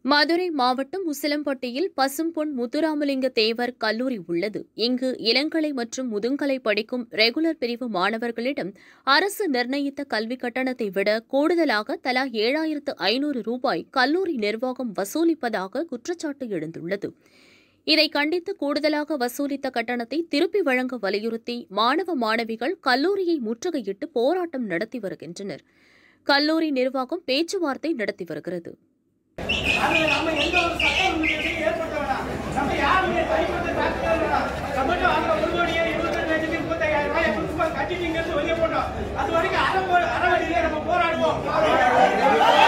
மதுரை மாவட்டம் உசிலம்பட்டியில் பசும்பொன் முத்துராமலிங்க தேவர் கல்லூரி உள்ளது இங்கு இளங்கலை மற்றும் முதுங்கலை படிக்கும் ரெகுலர் பிரிவு மாணவர்களிடம் அரசு நிர்ணயித்த கல்வி கட்டணத்தை விட கூடுதலாக தலா ஏழாயிரத்து ஐநூறு ரூபாய் கல்லூரி நிர்வாகம் வசூலிப்பதாக குற்றச்சாட்டு எழுந்துள்ளது இதை கண்டித்து கூடுதலாக வசூலித்த கட்டணத்தை திருப்பி வழங்க வலியுறுத்தி மாணவ மாணவிகள் கல்லூரியை முற்றுகையிட்டு போராட்டம் நடத்தி வருகின்றனர் கல்லூரி நிர்வாகம் பேச்சுவார்த்தை நடத்தி வருகிறது அதுல நம்ம எந்த ஒரு சட்ட முன்னேற்றத்தையும் ஏற்படுத்த வேணாம். நம்ம யாருமே தனிப்பட்ட தாக்குதல் வேணாம். நம்மகிட்ட வாங்க ஒரு கோடியே இருபத்தஞ்சு லட்சத்தி முப்பத்தாயிரம் ரூபாயை கொடுத்து கட்டிட்டு இங்கிருந்து வெளியே போட்டோம் அது வரைக்கும் அரை அரை வழியிலே நம்ம போராடுவோம்